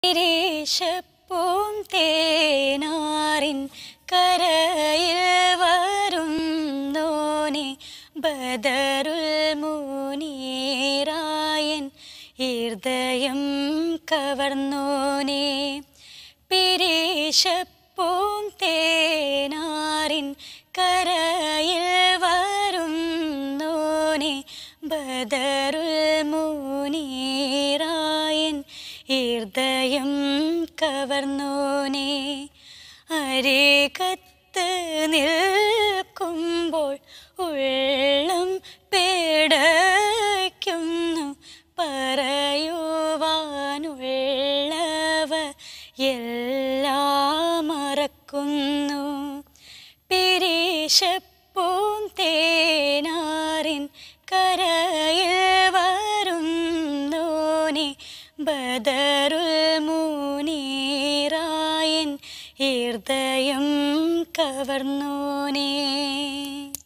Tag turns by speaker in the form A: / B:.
A: തിരീശപ്പൂം തേനാറിൻ കരയിൽ വരുന്നോനെ ബദറുൽ മുനീറായൻ ഹൃദയം കവർന്നോനെ പിരീശപ്പൂം തേനാറിൻ കരയിൽ വരുന്നോനെ ബദറുൽ മുനീറായൻ ഹൃദയം കവർന്നോനെ അരേകത്ത് നിൽക്കുമ്പോൾ ഉള്ളം പേടയ്ക്കുന്നു പറയുവാനുള്ളവ എല്ലാം മറക്കുന്നു പിരീശപ്പൂം തേനാറിൻ കരയിൽ വരുന്നോനെ ബദറുൽ മുനീറായൻ ഹൃദയം കവർന്നോനേ